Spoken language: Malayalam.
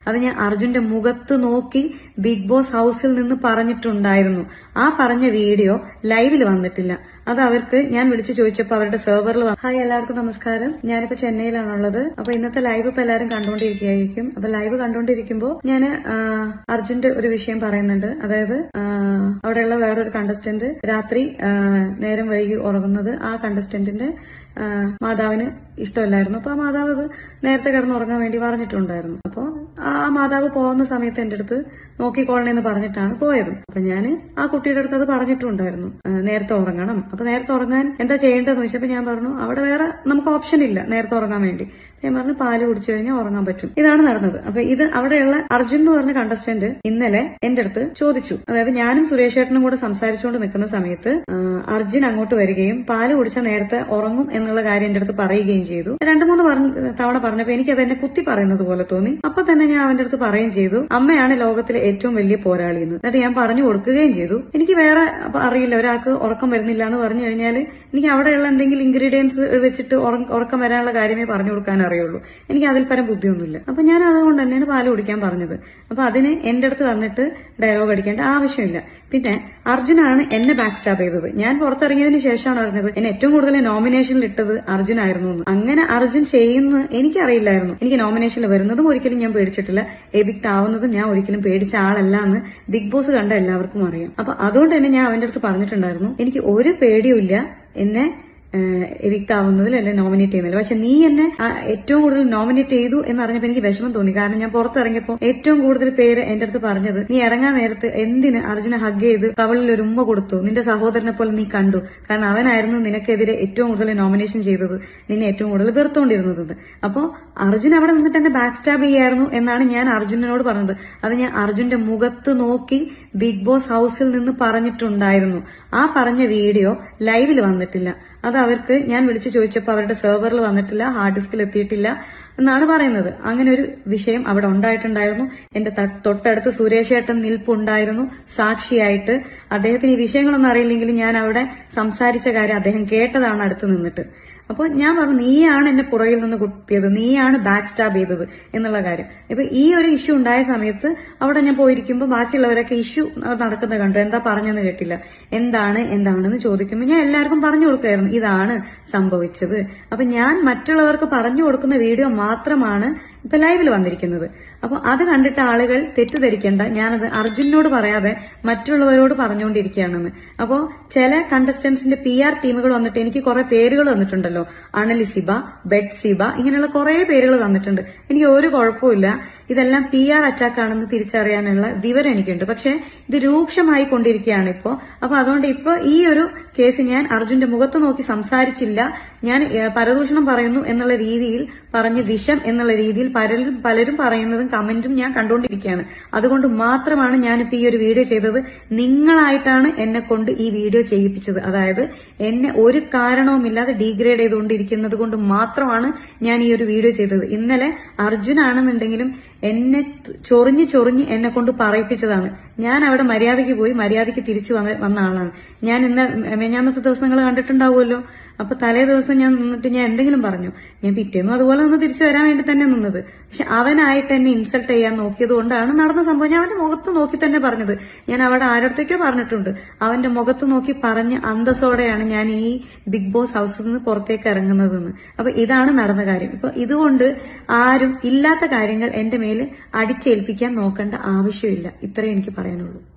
അത് ഞാൻ അർജുന്റെ മുഖത്ത് നോക്കി ബിഗ് ബോസ് ഹൗസിൽ നിന്ന് പറഞ്ഞിട്ടുണ്ടായിരുന്നു ആ പറഞ്ഞ വീഡിയോ ലൈവിൽ വന്നിട്ടില്ല അത് അവർക്ക് ഞാൻ വിളിച്ചു ചോദിച്ചപ്പോൾ അവരുടെ സെർവറിൽ ഹായ് എല്ലാവർക്കും നമസ്കാരം ഞാനിപ്പോ ചെന്നൈയിലാണുള്ളത് അപ്പൊ ഇന്നത്തെ ലൈവ് ഇപ്പൊ എല്ലാവരും കണ്ടുകൊണ്ടിരിക്കുകയായിരിക്കും അപ്പൊ ലൈവ് കണ്ടുകൊണ്ടിരിക്കുമ്പോൾ ഞാൻ അർജുന്റെ ഒരു വിഷയം പറയുന്നുണ്ട് അതായത് ആ, അവിടെയുള്ള വേറൊരു കണ്ടസ്റ്റന്റ് രാത്രി ആ, നേരം വൈകി ഉറങ്ങുന്നത് ആ കണ്ടസ്റ്റന്റിന്റെ ആ, മാതാവിന് ഇഷ്ടമല്ലായിരുന്നു അപ്പൊ ആ മാതാവ് അത് നേരത്തെ കിടന്ന് ഉറങ്ങാൻ വേണ്ടി പറഞ്ഞിട്ടുണ്ടായിരുന്നു അപ്പൊ ആ മാതാവ് പോകുന്ന സമയത്ത് എന്റെ അടുത്ത് നോക്കിക്കോളണെന്ന് പറഞ്ഞിട്ടാണ് പോയത് അപ്പൊ ഞാൻ ആ കുട്ടിയുടെ അടുത്ത് അത് പറഞ്ഞിട്ടുണ്ടായിരുന്നു ആ, നേരത്തെ ഉറങ്ങണം അപ്പൊ നേരത്തെ ഉറങ്ങാൻ എന്താ ചെയ്യേണ്ടതെന്ന് വെച്ചപ്പോ ഞാൻ പറഞ്ഞു അവിടെ വേറെ നമുക്ക് ഓപ്ഷൻ ഇല്ല നേരത്തെ ഉറങ്ങാൻ വേണ്ടി ഞാൻ പറഞ്ഞു പാല് കുടിച്ചു കഴിഞ്ഞാൽ ഉറങ്ങാൻ പറ്റും ഇതാണ് നടന്നത് അപ്പൊ ഇത് അവിടെയുള്ള അർജുൻ എന്ന് പറഞ്ഞ കണ്ടസ്റ്റന്റ് ഇന്നലെ എന്റെ അടുത്ത് ചോദിച്ചു അതായത് ഞാനും സുരേഷ് ഏട്ടനും കൂടെ സംസാരിച്ചുകൊണ്ട് നിൽക്കുന്ന സമയത്ത് ആ, അർജുൻ അങ്ങോട്ട് വരികയും പാല് കുടിച്ച നേരത്തെ ഉറങ്ങും എന്നുള്ള കാര്യം എന്റെ അടുത്ത് പറയുകയും ചെയ്തു രണ്ടു മൂന്ന് പറഞ്ഞ- തവണ പറഞ്ഞപ്പോ എനിക്ക് അത് എന്നെ കുത്തി പറയുന്നത് പോലെ തോന്നി അപ്പൊ തന്നെ ഞാൻ അവന്റെ അടുത്ത് പറയുകയും ചെയ്തു അമ്മയാണ് ലോകത്തിലെ ഏറ്റവും വലിയ പോരാളി എന്ന് എന്നിട്ട് ഞാൻ പറഞ്ഞു കൊടുക്കുകയും ചെയ്തു എനിക്ക് വേറെ അപ്പൊ അറിയില്ല ഒരാൾക്ക് ഉറക്കം വരുന്നില്ല എന്ന് പറഞ്ഞു കഴിഞ്ഞാൽ എനിക്ക് അവിടെയുള്ള എന്തെങ്കിലും ഇൻഗ്രീഡിയൻസ് വെച്ചിട്ട് ഉറ- ഉറക്കം വരാനുള്ള കാര്യമേ പറഞ്ഞു കൊടുക്കാൻ അറിയുള്ളൂ എനിക്ക് അതിൽ പരം ബുദ്ധിയൊന്നുമില്ല അപ്പൊ ഞാൻ അതുകൊണ്ട് തന്നെയാണ് പാല് കുടിക്കാൻ പറഞ്ഞത് അപ്പൊ അതിന് എന്റെ അടുത്ത് വന്നിട്ട് ഡയലോഗ് അടിക്കേണ്ട ആവശ്യമില്ല പിന്നെ അർജുനാണ് എന്നെ ബാക്ക് സ്റ്റാപ്പ് ചെയ്തത് ഞാൻ പുറത്തിറങ്ങിയതിന് ശേഷമാണ് അറിഞ്ഞത് എന്നെ ഏറ്റവും കൂടുതൽ നോമിനേഷനിൽ ഇട്ടത് അർജുനായിരുന്നു എന്ന് അങ്ങനെ അർജുൻ ചെയ്യുന്ന എനിക്കറിയില്ലായിരുന്നു എനിക്ക് നോമിനേഷനിൽ വരുന്നതും ഒരിക്കലും ഞാൻ പേടിച്ചിട്ടില്ല എവിക്ട് ആവുന്നതും ഞാൻ ഒരിക്കലും പേടിച്ച ആളല്ല എന്ന് ബിഗ് ബോസ് കണ്ട എല്ലാവർക്കും അറിയാം അപ്പൊ അതുകൊണ്ട് തന്നെ ഞാൻ അവന്റെ അടുത്ത് പറഞ്ഞിട്ടുണ്ടായിരുന്നു എനിക്ക് ഒരു പേടിയുമില്ല എന്നെ എവിക്ട് ആവുന്നതിൽ അല്ലെ നോമിനേറ്റ് ചെയ്യുന്നതിൽ പക്ഷെ നീ എന്നെ ആ, ഏറ്റവും കൂടുതൽ നോമിനേറ്റ് ചെയ്തു എന്ന് അറിഞ്ഞപ്പോൾ എനിക്ക് വിഷമം തോന്നി കാരണം ഞാൻ പുറത്തിറങ്ങിയപ്പോൾ ഏറ്റവും കൂടുതൽ പേര് എന്റെ അടുത്ത് പറഞ്ഞത് നീ ഇറങ്ങാൻ നേരത്ത് എന്തിന് അർജുന ഹഗ് ചെയ്ത് കവളിൽ ഒരു ഉമ്മ കൊടുത്തു നിന്റെ സഹോദരനെ പോലെ നീ കണ്ടു കാരണം അവനായിരുന്നു നിനക്കെതിരെ ഏറ്റവും കൂടുതൽ നോമിനേഷൻ ചെയ്തത് നിന്നെ ഏറ്റവും കൂടുതൽ വെറുത്തോണ്ടിരുന്നത് അപ്പോ അർജുൻ അവിടെ നിന്നിട്ട് എന്നെ ബാക്ക് സ്റ്റാബ് ചെയ്യായിരുന്നു എന്നാണ് ഞാൻ അർജുനനോട് പറഞ്ഞത് അത് ഞാൻ അർജുന്റെ മുഖത്ത് നോക്കി ബിഗ് ബോസ് ഹൗസിൽ നിന്ന് പറഞ്ഞിട്ടുണ്ടായിരുന്നു ആ പറഞ്ഞ വീഡിയോ ലൈവിൽ വന്നിട്ടില്ല അത് അവർക്ക് ഞാൻ വിളിച്ചു ചോദിച്ചപ്പോൾ അവരുടെ സെർവറിൽ വന്നിട്ടില്ല ഹാർഡ് ഡിസ്കിൽ എത്തിയിട്ടില്ല എന്നാണ് പറയുന്നത് അങ്ങനെ ഒരു വിഷയം അവിടെ ഉണ്ടായിട്ടുണ്ടായിരുന്നു എന്റെ ത- തൊട്ടടുത്ത് സുരേഷ് ഏട്ടൻ നിൽപ്പുണ്ടായിരുന്നു സാക്ഷിയായിട്ട് അദ്ദേഹത്തിന് ഈ വിഷയങ്ങളൊന്നും അറിയില്ലെങ്കിലും ഞാൻ അവിടെ സംസാരിച്ച കാര്യം അദ്ദേഹം കേട്ടതാണ് അടുത്ത് നിന്നിട്ട് അപ്പോൾ ഞാൻ പറഞ്ഞു നീയാണ് എന്നെ പുറകിൽ നിന്ന് കുത്തിയത് നീയാണ് ബാക്ക് സ്റ്റാബ് ചെയ്തത് എന്നുള്ള കാര്യം ഇപ്പൊ ഈ ഒരു ഇഷ്യൂ ഉണ്ടായ സമയത്ത് അവിടെ ഞാൻ പോയിരിക്കുമ്പോൾ ബാക്കിയുള്ളവരൊക്കെ ഇഷ്യൂ നടക്കുന്നത് കണ്ടു എന്താ പറഞ്ഞെന്ന് കേട്ടില്ല എന്താണ് എന്താണെന്ന് ചോദിക്കുമ്പോൾ ഞാൻ എല്ലാവർക്കും പറഞ്ഞു കൊടുക്കുമായിരുന്നു ഇതാണ് സംഭവിച്ചത് അപ്പൊ ഞാൻ മറ്റുള്ളവർക്ക് പറഞ്ഞു കൊടുക്കുന്ന വീഡിയോ മാത്രമാണ് ഇപ്പൊ ലൈവിൽ വന്നിരിക്കുന്നത് അപ്പൊ അത് കണ്ടിട്ട് ആളുകൾ തെറ്റിദ്ധരിക്കേണ്ട ഞാനത് അർജുനോട് പറയാതെ മറ്റുള്ളവരോട് പറഞ്ഞുകൊണ്ടിരിക്കുകയാണെന്ന് അപ്പോ ചില കണ്ടസ്റ്റൻസിന്റെ പി ആർ ടീമുകൾ വന്നിട്ട് എനിക്ക് കുറെ പേരുകൾ വന്നിട്ടുണ്ടല്ലോ അണലിസിബ ബെഡ്സിബ ഇങ്ങനെയുള്ള കുറെ പേരുകൾ വന്നിട്ടുണ്ട് എനിക്ക് ഒരു കുഴപ്പമില്ല ഇതെല്ലാം പി ആർ അറ്റാക്ക് ആണെന്ന് തിരിച്ചറിയാനുള്ള വിവരം എനിക്കുണ്ട് പക്ഷെ ഇത് രൂക്ഷമായി കൊണ്ടിരിക്കുകയാണ് ഇപ്പോ അപ്പൊ അതുകൊണ്ട് ഇപ്പൊ ഈ ഒരു കേസ് ഞാൻ അർജുന്റെ മുഖത്ത് നോക്കി സംസാരിച്ചില്ല ഞാൻ ഏഹ്, പരദൂഷണം പറയുന്നു എന്നുള്ള രീതിയിൽ പറഞ്ഞ് വിഷം എന്നുള്ള രീതിയിൽ പലരും പലരും പറയുന്നതും കമന്റും ഞാൻ കണ്ടുകൊണ്ടിരിക്കുകയാണ് അതുകൊണ്ട് മാത്രമാണ് ഞാനിപ്പോ ഈ ഒരു വീഡിയോ ചെയ്തത് നിങ്ങളായിട്ടാണ് എന്നെ കൊണ്ട് ഈ വീഡിയോ ചെയ്യിപ്പിച്ചത് അതായത് എന്നെ ഒരു കാരണവുമില്ലാതെ ഡീഗ്രേഡ് ചെയ്തുകൊണ്ടിരിക്കുന്നത് കൊണ്ട് മാത്രമാണ് ഞാൻ ഈ ഒരു വീഡിയോ ചെയ്തത് ഇന്നലെ അർജുനാണെന്നുണ്ടെങ്കിലും എന്നെ ത- ചൊറിഞ്ഞ് ചൊറിഞ്ഞ് എന്നെ കൊണ്ട് പറയിപ്പിച്ചതാണ് ഞാൻ അവിടെ മര്യാദയ്ക്ക് പോയി മര്യാദയ്ക്ക് തിരിച്ചു വന്ന വന്ന ആളാണ് ഞാൻ ഇന്ന് മെഞ്ഞാമത്തെ ദിവസങ്ങൾ കണ്ടിട്ടുണ്ടാവുമല്ലോ അപ്പൊ തലേ ദിവസം ഞാൻ നിന്നിട്ട് ഞാൻ എന്തെങ്കിലും പറഞ്ഞു ഞാൻ പിറ്റേന്നും അതുപോലെ നിന്ന് തിരിച്ചു വരാൻ വേണ്ടി തന്നെ നിന്നത് പക്ഷെ അവനായിട്ട് എന്നെ ഇൻസൾട്ട് ചെയ്യാൻ നോക്കിയത് കൊണ്ടാണ് നടന്ന സംഭവം ഞാൻ അവന്റെ മുഖത്ത് നോക്കി തന്നെ പറഞ്ഞത് ഞാൻ അവിടെ ആരടുത്തേക്കോ പറഞ്ഞിട്ടുണ്ട് അവന്റെ മുഖത്ത് നോക്കി പറഞ്ഞ് അന്തസ്സോടെയാണ് ഞാൻ ഈ ബിഗ് ബോസ് ഹൗസിൽ നിന്ന് പുറത്തേക്ക് ഇറങ്ങുന്നതെന്ന് അപ്പൊ ഇതാണ് നടന്ന കാര്യം ഇപ്പൊ ഇതുകൊണ്ട് ആരും ഇല്ലാത്ത കാര്യങ്ങൾ എന്റെ മേല് അടിച്ചേൽപ്പിക്കാൻ നോക്കേണ്ട ആവശ്യമില്ല ഇത്രയും എനിക്ക് പറയാനുള്ളൂ